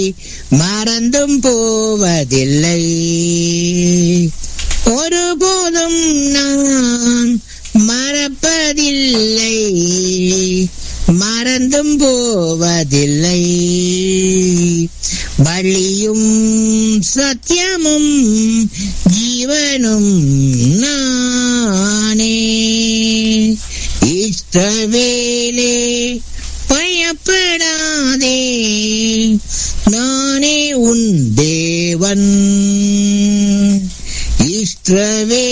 மறந்தும் போவதில்லை ஒருபோதும் நான் மறப்பதில்லை மறந்தும் போவதில்லை வழியும் சத்தியமும் ஜீவனும் நானே இஷ்டவேலே பயப்படாதே நானே உன் தேவன் இஷ்டவே